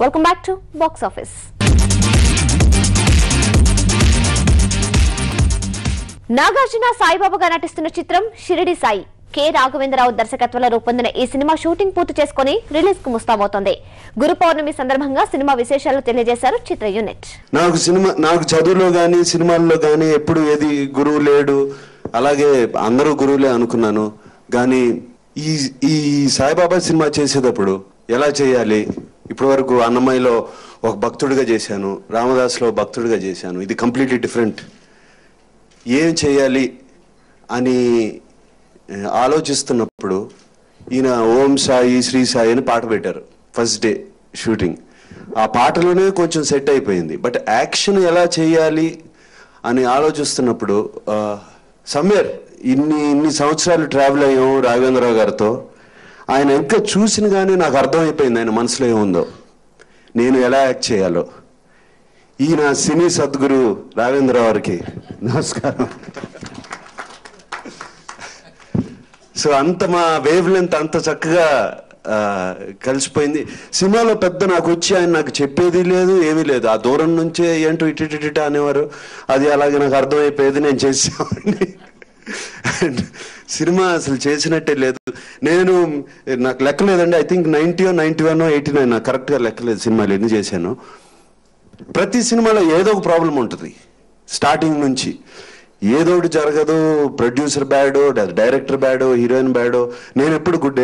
Welcome back to box office Nagarjuna సాయిబాబాగా నటిస్తున్న చిత్రం షిరిడి సాయి కె రాఘవేంద్రరావు దర్శకత్వంలో రూపొందిన ఈ సినిమా షూటింగ్ పూర్తి చేసుకుని రిలీజ్ కు ముస్తాబవుతోంది గురు పౌర్ణమి సందర్భంగా సినిమా విశేషాలు తెలియజేశారు చిత్ర యూనిట్ నాకు సినిమా నాకు చదువులో కానీ సినిమాల్లో కానీ ఎప్పుడు ఏది గురువు లేడు అలాగే అందరూ గురువులే అనుకున్నాను కానీ ఈ ఈ సాయిబాబా సినిమా చేసేటప్పుడు ఎలా చేయాలి ఇప్పటి వరకు అన్నమయ్యలో ఒక భక్తుడిగా చేశాను రామదాస్లో భక్తుడిగా చేశాను ఇది కంప్లీట్లీ డిఫరెంట్ ఏం చేయాలి అని ఆ, ఆలోచిస్తున్నప్పుడు ఈయన ఓం సాయి శ్రీ సాయి అని పాట పెట్టారు ఫస్ట్ డే షూటింగ్ ఆ పాటలోనే కొంచెం సెట్ అయిపోయింది బట్ యాక్షన్ ఎలా చేయాలి అని ఆలోచిస్తున్నప్పుడు సమ్వేర్ ఇన్ని ఇన్ని సంవత్సరాలు ట్రావెల్ అయ్యాం రాఘవేంద్రరావు గారితో ఆయన ఇంకా చూసిన కానీ నాకు అర్థమైపోయింది ఆయన మనసులో ఏముందో నేను ఎలా యాక్ట్ చేయాలో ఈయన సినీ సద్గురు రాఘవేంద్రరావు గారికి నమస్కారం సో అంత మా వేవ్ లెంత్ అంత చక్కగా ఆ, కలిసిపోయింది సినిమాలో పెద్ద నాకు వచ్చి ఆయన నాకు చెప్పేది లేదు ఏమీ లేదు ఆ దూరం నుంచే ఏంటో ఇటు ఇటు ఇటు అనేవారు అది అలాగే నాకు అర్థమైపోయేది నేను చేసేవాడిని And సినిమా అసలు చేసినట్టే లేదు నేను నాకు లెక్కలేదండి I think ninety ninety one eighty nine నాకు కరెక్ట్గా లెక్కలేదు సినిమాలు ఎన్ని చేశాను ప్రతి సినిమాలో ఏదో ఒక ప్రాబ్లం ఉంటుంది స్టార్టింగ్ నుంచి ఏదో ఒకటి జరగదు ప్రొడ్యూసర్ బ్యాడో డైరెక్టర్ బ్యాడో హీరోయిన్ బ్యాడో నేను ఎప్పుడు గుడ్డే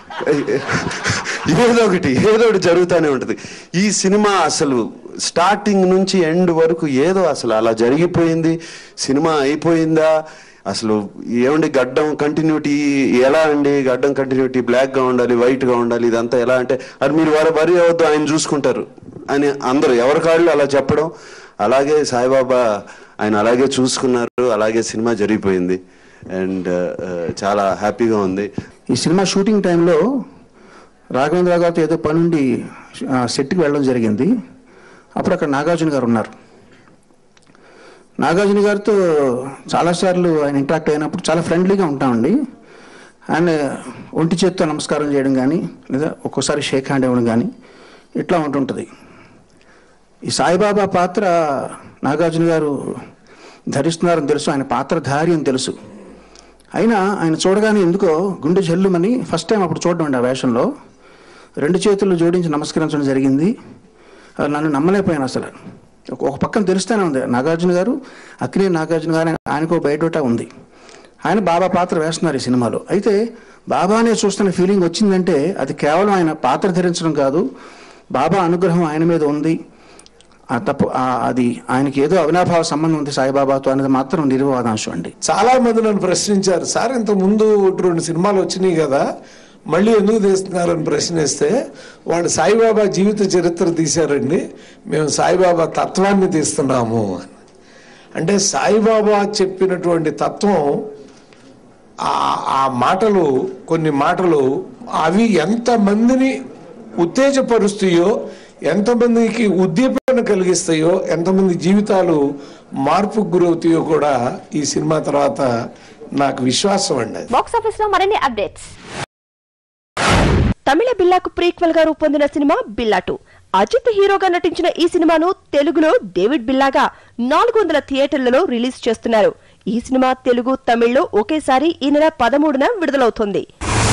ఏదో ఒకటి ఏదో ఒకటి జరుగుతూనే ఉంటుంది ఈ సినిమా అసలు స్టార్టింగ్ నుంచి ఎండ్ వరకు ఏదో అసలు అలా జరిగిపోయింది సినిమా అయిపోయిందా అసలు ఏమండి గడ్డం కంటిన్యూటీ ఎలా అండి గడ్డం కంటిన్యూటీ బ్లాక్ గా ఉండాలి వైట్ గా ఉండాలి ఇదంతా ఎలా అంటే అది మీరు వారు వరి అవద్దు ఆయన చూసుకుంటారు అని అందరూ ఎవరి కాళ్ళు అలా చెప్పడం అలాగే సాయిబాబా ఆయన అలాగే చూసుకున్నారు అలాగే సినిమా జరిగిపోయింది అండ్ చాలా హ్యాపీగా ఉంది ఈ సినిమా షూటింగ్ టైంలో రాఘవేంద్ర గారితో ఏదో పని ఉండి ఆ, సెట్కి వెళ్ళడం జరిగింది అప్పుడు అక్కడ నాగార్జున గారు ఉన్నారు నాగార్జున గారితో చాలాసార్లు ఆయన ఇంటరాక్ట్ అయినప్పుడు చాలా ఫ్రెండ్లీగా ఉంటామండి ఆయన ఒంటి చేత్తో నమస్కారం చేయడం కానీ లేదా ఒక్కోసారి షేక్ హ్యాండ్ ఇవ్వడం కానీ ఇట్లా ఉంటుంటుంది ఈ సాయిబాబా పాత్ర నాగార్జున గారు ధరిస్తున్నారని తెలుసు ఆయన పాత్రధారి అని తెలుసు అయినా ఆయన చూడగానే ఎందుకో గుండె జల్లుమని ఫస్ట్ టైం అప్పుడు చూడడం అండి ఆ వేషంలో రెండు చేతులు జోడించి నమస్కరించడం జరిగింది అది నన్ను నమ్మలేకపోయాను అసలు ఒక- ఒక పక్కన తెలుస్తూనే ఉంది నాగార్జున గారు అక్కినే నాగార్జున గారు ఆయన- ఆయనకు బయటోట ఉంది ఆయన బాబా పాత్ర వేస్తున్నారు ఈ సినిమాలో అయితే బాబానే చూస్తున్న ఫీలింగ్ వచ్చిందంటే అది కేవలం ఆయన పాత్ర ధరించడం కాదు బాబా అనుగ్రహం ఆయన మీద ఉంది ఆ తప్పు ఆ- అది ఆయనకి ఏదో అవినాభావ సంబంధం ఉంది సాయిబాబాతో అనేది మాత్రం నిర్వివాదాంశం అండి చాలా మంది నన్ను ప్రశ్నించారు సార్ ఇంత ముందు రెండు సినిమాలు వచ్చినాయి కదా మళ్ళీ ఎందుకు తీస్తున్నారని ప్రశ్నిస్తే వాళ్ళు సాయిబాబా జీవిత చరిత్ర తీశారండి మేము సాయిబాబా తత్వాన్ని తీస్తున్నాము అని అంటే సాయిబాబా చెప్పినటువంటి తత్వం ఆ ఆ మాటలు కొన్ని మాటలు అవి ఎంతమందిని ఉత్తేజపరుస్తాయో ఎంతమందికి ఉద్దీపన కలిగిస్తాయో ఎంతమంది జీవితాలు మార్పుకు గురవుతాయో కూడా ఈ సినిమా తర్వాత నాకు విశ్వాసం అండి అది. బాక్స్ ఆఫీస్ లో మరిన్ని అప్డేట్స్ తమిళ బిల్లాకు ప్రీక్వెల్ గా రూపొందిన సినిమా బిల్లా టూ అజిత్ హీరోగా నటించిన ఈ సినిమాను తెలుగులో డేవిడ్ బిల్లాగా నాలుగు వందల థియేటర్లలో రిలీజ్ చేస్తున్నారు ఈ సినిమా తెలుగు తమిళ్లో ఒకేసారి ఈ నెల పదమూడున విడుదలవుతోంది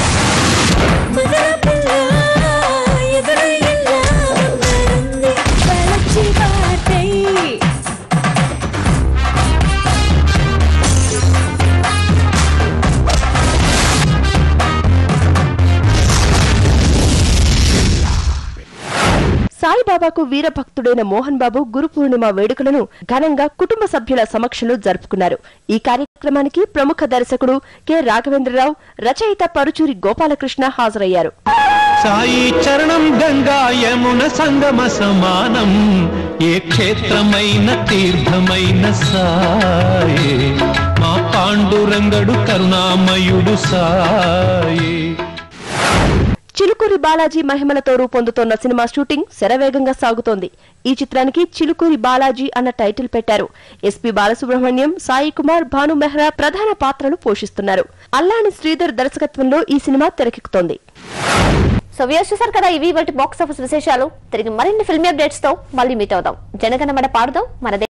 సాయిబాబాకు వీరభక్తుడైన మోహన్ బాబు గురు పూర్ణిమ వేడుకలను ఘనంగా కుటుంబ సభ్యుల సమక్షంలో జరుపుకున్నారు ఈ కార్యక్రమానికి ప్రముఖ దర్శకుడు కె రాఘవేంద్రరావు రచయిత పరుచూరి గోపాలకృష్ణ హాజరయ్యారు సాయి చరణం గంగా యమున సంగమ సమానం ఏ క్షేత్రమైన తీర్థమైన సాయే మా పాండురంగడు కరుణామయుడు సాయే చిలుకూరి బాలాజీ మహిమలతో రూపొందుతోన్న సినిమా షూటింగ్ శరవేగంగా సాగుతోంది ఈ చిత్రానికి చిలుకూరి బాలాజీ అన్న టైటిల్ పెట్టారు ఎస్పీ బాలసుబ్రహ్మణ్యం సాయి కుమార్ భాను మెహ్రా ప్రధాన పాత్రలు పోషిస్తున్నారు అల్లాని శ్రీధర్ దర్శకత్వంలో ఈ సినిమా తెరకెక్కుతోంది సో వ్యూస్ చూసారు కదా ఇవి వాటి బాక్స్ ఆఫీస్ విశేషాలు తిరిగి మరిన్ని ఫిల్మీ అప్డేట్స్ తో మళ్ళీ మీట్ అవుదాం జనగణమన పాడుదాం మన